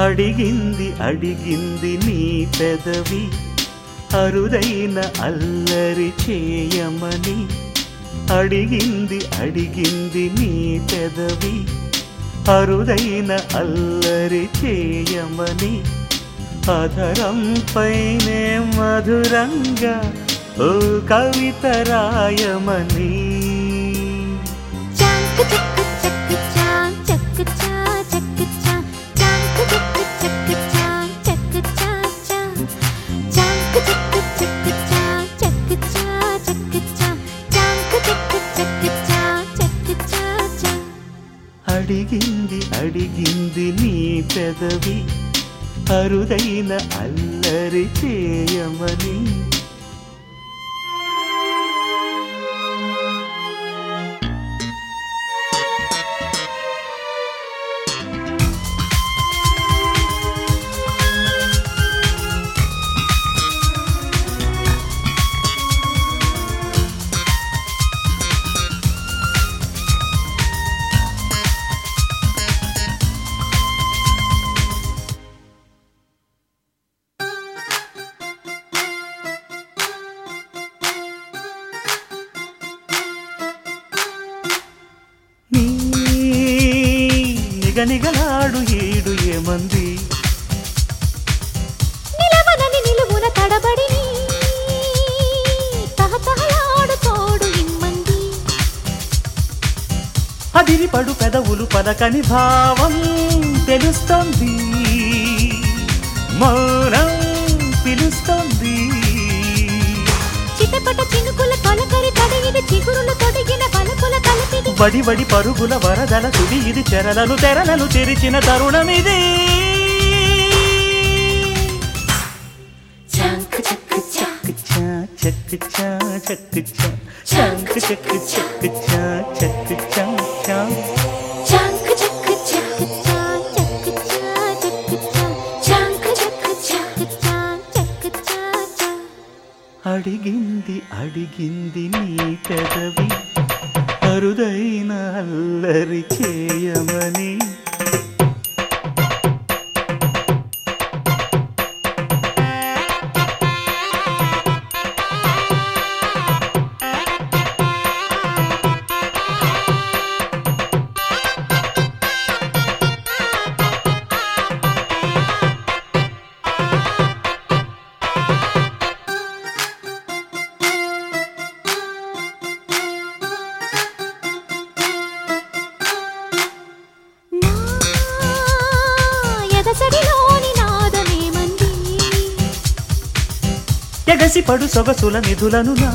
అడిగింది అడిగింది నీ పెదవి అరుదైన అల్లరి చేయమని అడిగింది అడిగింది నీ పెదవి అరుదైన అల్లరి చేయమని అధరం పైనే మధురంగా ఓ కవిత రాయమని చాంక్ చక్ చక్ చాం చక్ చా చక్ చా చాంక్ చక్ చక్ చాం చక్ చా చా చాంక్ చక్ చక్ చా చక్ చా చక్ చా చాంక్ చక్ చక్ చా చక్ చా చా అడిగింది అడిగింది నీ పెదవి అరుదైన అల్లరి చేయమని నీ నిగనిగలాడు ఈడు ఏమంది నిలవనని నిలువున తడబడిని తహతహలాడు తోడు ఇమ్మంది అదిరిపడు పెదవులు పలకని భావం తెలుస్తోంది మౌనం పిలుస్తోంది చిటపట చినుకుల తొలకరి తడిగిది చిగురులు తొడిగిన పలుకుల కలిపిది వడి వడి పరుగుల వరదల తుడి ఇది చెరలను తెరలను తెరిచిన తరుణమిది చాంక్ చక్ చా చా చక్ చా చక్ చా చంక్ చక్ చక్ చా చక్ చా చా చాంక్ చక్ చక్ చా చక్ చా చక్ చా చాంక్ చక్ చక్ చా చక్ చా చా అడిగింది అడిగింది నీ పెదవి అరుదైన అల్లరి చేయమని నా ఎదసడిలోని నాదమేమంది ఎగసి పడు సొగసుల నిధులను నా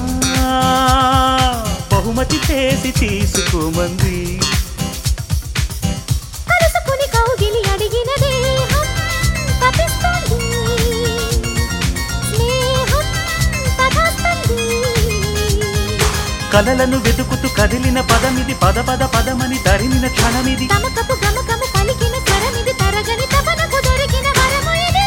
బహుమతి చేసి తీసుకోమంది కలుసుకుని కౌగిలి అడిగిన దేహం తపిస్తోంది స్నేహం తదాస్తంది కలలను వెతుకుతూ కదిలిన పదమిది పద పద పదమని తరిమిన క్షణమిది తమకపు గమకము పలికిన స్వరమిది తరగని తపనకు దొరికిన వరము ఇది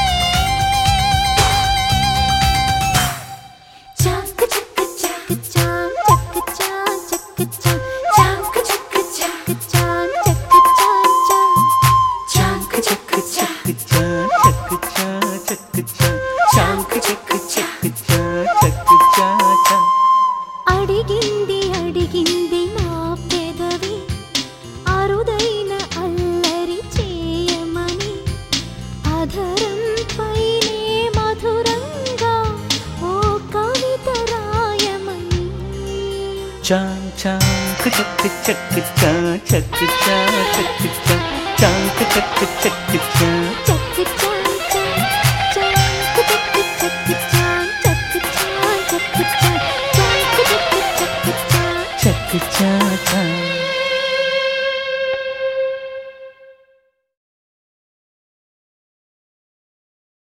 చాక్ చక్ చక్ చాం చక్ చాం చక్ చాం చాక్ చక్ చక్ చాం చక్ చాం చాం చాక్ చక్ చక్ చక్ చా చక్ చా చక్ చా చాంక్ చక్ చక్ చా చక్ చా చా అడిగింది అడిగింది నా పెదవి అరుదైన అల్లరి చేయమని అధరం పైనే మధురంగా ఓ కవిత రాయమని చాం చాంక్ చక్ చక్ చా చక్ చా చక్ చా చాంక్ చక్ చక్ చా చక్ చాం చాం చాంక్ చక్ చక్ చాం చక్ చాం చక్ చాం చాంక్ చక్ చక్ చాం చక్ చా చా